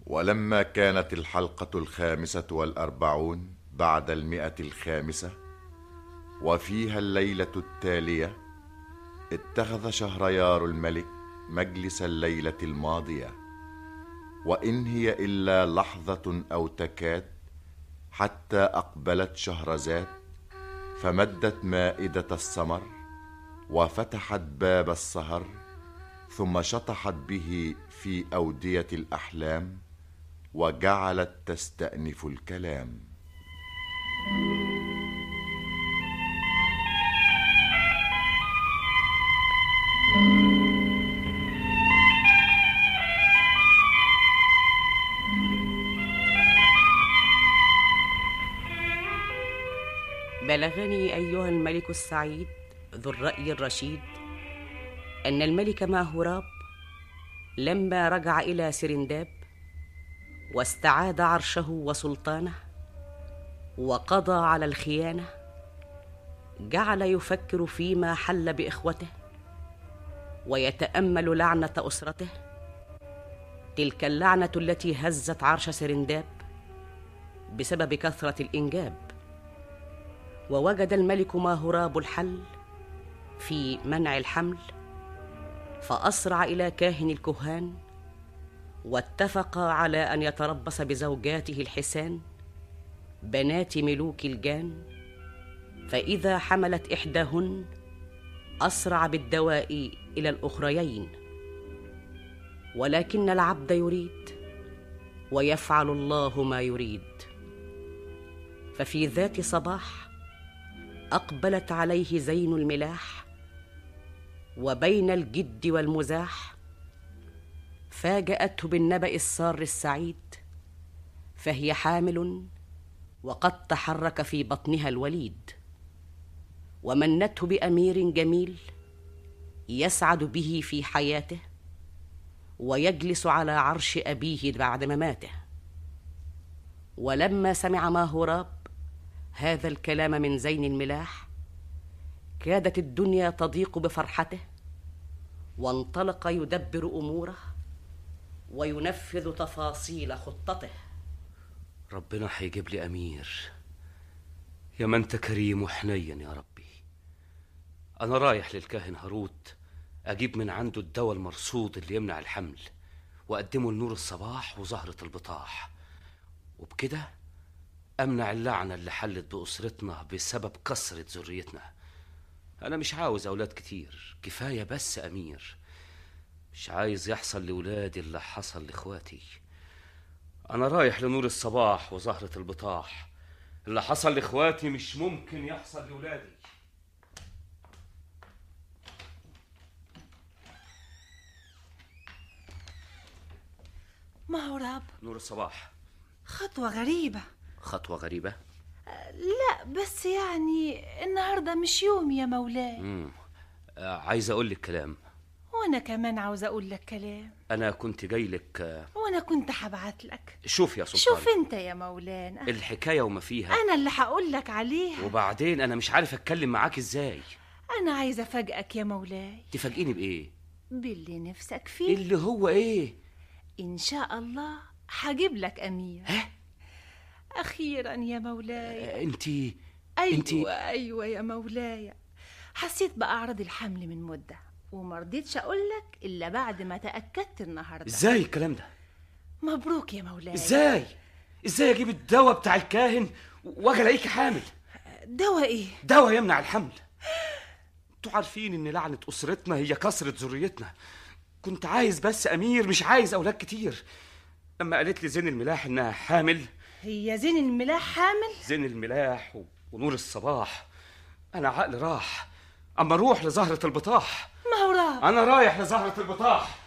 ولما كانت الحلقة الخامسة والأربعون بعد المئة الخامسة وفيها الليلة التالية اتخذ شهريار الملك مجلس الليلة الماضية وإن هي إلا لحظة أو تكاد حتى أقبلت شهرزاد فمدت مائدة السمر وفتحت باب السهر ثم شطحت به في أودية الأحلام وجعلت تستأنف الكلام بلغني ايها الملك السعيد ذو الراي الرشيد ان الملك ماهوراب لما رجع الى سرنداب واستعاد عرشه وسلطانه وقضى على الخيانه جعل يفكر فيما حل باخوته ويتامل لعنه اسرته تلك اللعنه التي هزت عرش سرنداب بسبب كثره الانجاب ووجد الملك ماهوراب الحل في منع الحمل فاسرع الى كاهن الكهان واتفقا على ان يتربص بزوجاته الحسان بنات ملوك الجان فاذا حملت احداهن اسرع بالدواء الى الاخريين ولكن العبد يريد ويفعل الله ما يريد ففي ذات صباح اقبلت عليه زين الملاح وبين الجد والمزاح فاجاته بالنبا السار السعيد فهي حامل وقد تحرك في بطنها الوليد ومنته بامير جميل يسعد به في حياته ويجلس على عرش ابيه بعد مماته ولما سمع ماهوراب هذا الكلام من زين الملاح كادت الدنيا تضيق بفرحته وانطلق يدبر اموره وينفذ تفاصيل خطته ربنا هيجيب لي امير يا ما انت كريم وحنين يا ربي انا رايح للكاهن هاروت اجيب من عنده الدواء المرصود اللي يمنع الحمل واقدمه لنور الصباح وزهرة البطاح وبكده امنع اللعنة اللي حلت باسرتنا بسبب كسرة ذريتنا انا مش عاوز اولاد كتير كفاية بس امير مش عايز يحصل لولادي اللي حصل لاخواتي انا رايح لنور الصباح وزهرة البطاح اللي حصل لاخواتي مش ممكن يحصل لولادي مهرب نور الصباح خطوة غريبة خطوة غريبة لا بس يعني النهاردة مش يوم يا مولاي مم. آه، عايز اقول لك كلام وانا كمان عاوزة اقول لك كلام انا كنت جاي لك آه، وانا كنت هبعت لك شوف يا سلطان شوف انت يا مولانا الحكاية وما فيها انا اللي هقول لك عليها وبعدين انا مش عارف اتكلم معاك ازاي انا عايزة افاجئك يا مولاي تفاجئيني بايه باللي نفسك فيه اللي هو ايه ان شاء الله هجيب لك امير ها اخيرا يا مولاي انت ايوه انتي- ايوه يا مولاي حسيت باعراض الحمل من مده وما رضيتش اقول لك الا بعد ما تاكدت النهارده ازاي الكلام ده مبروك يا مولاي ازاي ازاي اجيب الدواء بتاع الكاهن واجي الاقيك حامل دواء ايه دواء يمنع الحمل انتوا عارفين ان لعنة اسرتنا هي كسرة ذريتنا كنت عايز بس امير مش عايز اولاد كتير لما قالت لي زين الملاح انها حامل هي زين الملاح حامل زين الملاح و- ونور الصباح انا عقلي راح اما اروح لزهرة البطاح ما هو راب انا رايح لزهرة البطاح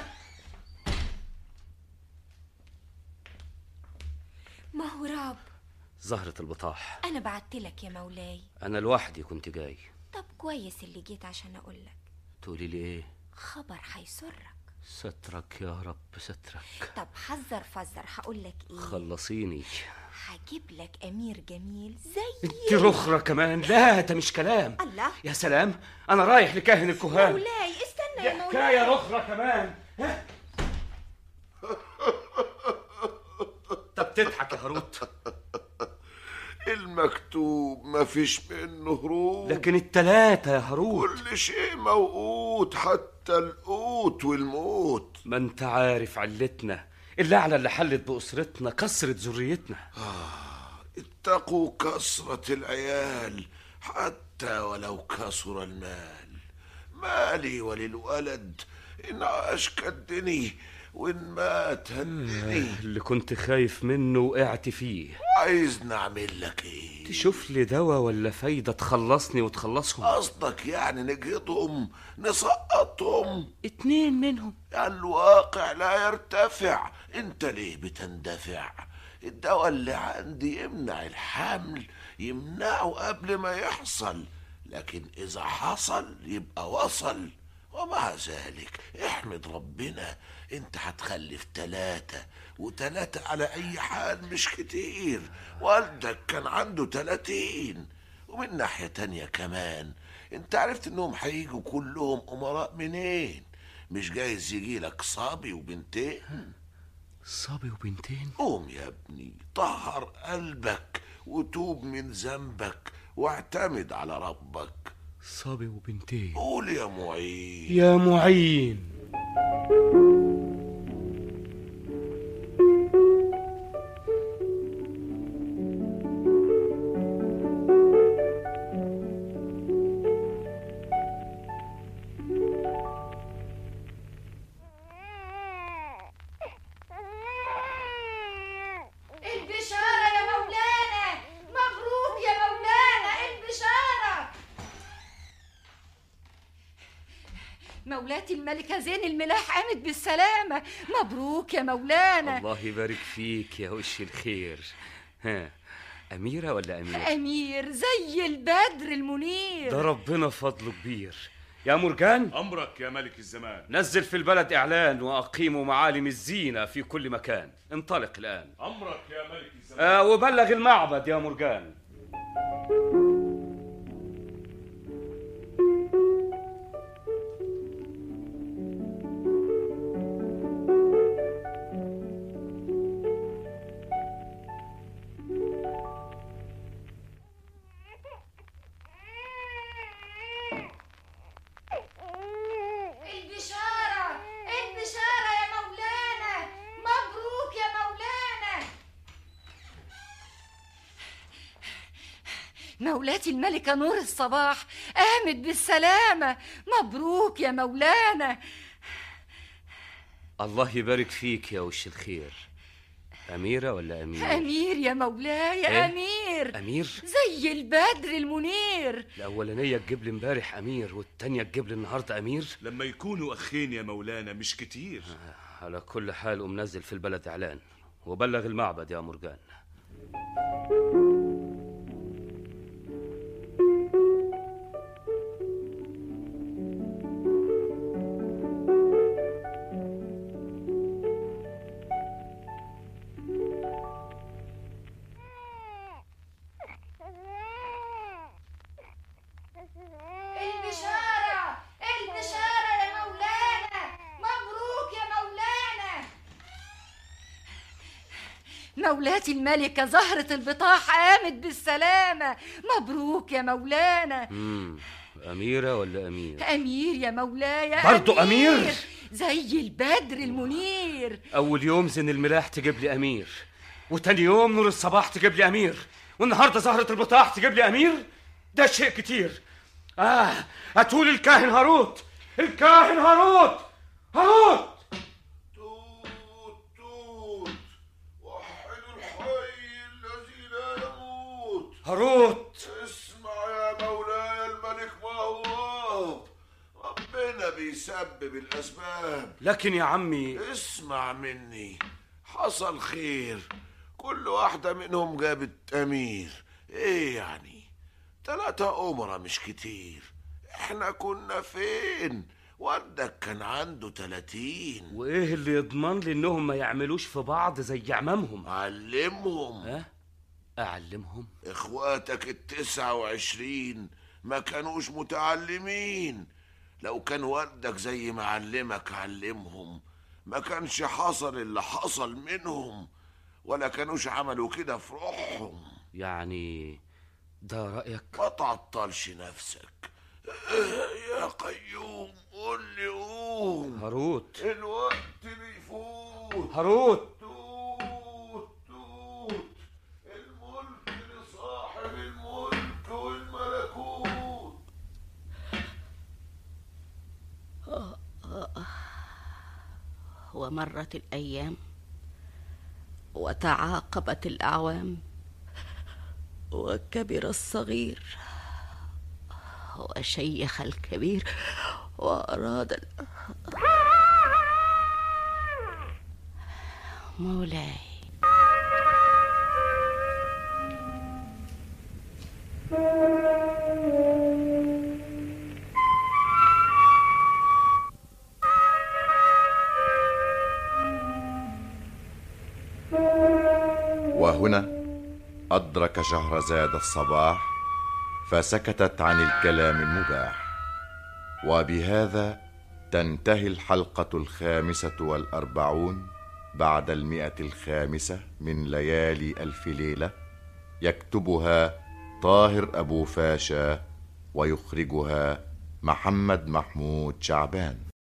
ما هو راب زهرة البطاح أنا بعتلك يا مولاي انا لوحدي كنت جاي طب كويس اللي جيت عشان أقولك تقولي لي ايه خبر هيسرك سترك يا رب سترك طب حذر فزر هقولك إيه خلصيني هجيب لك أمير جميل زي انت رخرة كمان لا ده مش كلام الله يا سلام انا رايح لكاهن الكهان مولاي استنى دي يا مولاي حكاية رخرة كمان ها؟ بتضحك يا هاروت المكتوب مفيش منه هروب لكن التلاتة يا هاروت كل شيء موقوت حتى القوت والموت ما انت عارف علتنا اللعنة اللي حلت بأسرتنا كسرت ذريتنا اتقوا كثرة العيال حتى ولو كثر المال مالي وللولد إن عاش كدني وإن مات هدني اللي كنت خايف منه وقعت فيه عايز نعمل لك ايه تشوف لي دواء ولا فايدة تخلصني وتخلصهم قصدك يعني نجهضهم نسقطهم اتنين منهم الواقع لا يرتفع انت ليه بتندفع الدواء اللي عندي يمنع الحمل يمنعه قبل ما يحصل لكن اذا حصل يبقى وصل ومع ذلك احمد ربنا انت هتخلف تلاتة وتلاتة على اي حال مش كتير والدك كان عنده تلاتين ومن ناحية تانية كمان انت عرفت انهم هيجوا كلهم امراء منين مش جايز يجي لك صبي وبنتين صبي وبنتين قوم يا ابني طهر قلبك وتوب من ذنبك واعتمد على ربك صبي وبنتين قول يا معين يا معين البشارة يا مولانا مبروك يا مولانا البشارة مولاتي الملكة زين الملاح قامت بالسلامة مبروك يا مولانا الله يبارك فيك يا وش الخير ها أميرة ولا أمير؟ أمير زي البدر المنير ده ربنا فضله كبير يا مرجان أمرك يا ملك الزمان نزل في البلد إعلان وأقيموا معالم الزينة في كل مكان انطلق الآن أمرك يا ملك الزمان آه وبلغ المعبد يا مرجان البشارة البشارة يا مولانا مبروك يا مولانا مولاتي الملكة نور الصباح قامت بالسلامة مبروك يا مولانا الله يبارك فيك يا وش الخير أميرة ولا أمير؟ أمير يا مولاي إيه؟ أمير أمير؟ زي البدر المنير الأولانية تجيب لي امبارح أمير والتانية تجيب لي النهاردة أمير لما يكونوا أخين يا مولانا مش كتير على كل حال قوم نزل في البلد إعلان وبلغ المعبد يا مرجان البشارة البشارة يا مولانا مبروك يا مولانا مولاتي الملكة زهرة البطاح قامت بالسلامة مبروك يا مولانا مم. أميرة ولا أمير؟ أمير يا مولاي برضو أمير؟ زي البدر المنير أول يوم زين الملاح تجيب لي أمير وتاني يوم نور الصباح تجيب لي أمير والنهاردة زهرة البطاح تجيب لي أمير ده شيء كتير آه هاتولي الكاهن هاروت الكاهن هاروت هاروت توت توت وحدوا الحي الذي لا يموت هاروت اسمع يا مولاي الملك مهواب ربنا بيسبب الأسباب لكن يا عمي اسمع مني حصل خير كل واحدة منهم جابت أمير إيه يعني تلاتة أمرة مش كتير إحنا كنا فين والدك كان عنده تلاتين وإيه اللي يضمن لي إنهم ما يعملوش في بعض زي عمامهم علمهم ها؟ أعلمهم إخواتك التسعة وعشرين ما كانوش متعلمين لو كان والدك زي ما علمك علمهم ما كانش حصل اللي حصل منهم ولا كانوش عملوا كده في روحهم يعني ده رأيك ما تعطلش نفسك إيه يا قيوم قول لي قوم هاروت الوقت بيفوت هاروت توت توت الملك لصاحب الملك والملكوت ومرت الأيام وتعاقبت الأعوام وكبر الصغير وشيخ الكبير وأراد ال... مولاي وهنا أدرك شهرزاد الصباح فسكتت عن الكلام المباح وبهذا تنتهي الحلقة الخامسة والأربعون بعد المئة الخامسة من ليالي ألف ليلة يكتبها طاهر أبو فاشا ويخرجها محمد محمود شعبان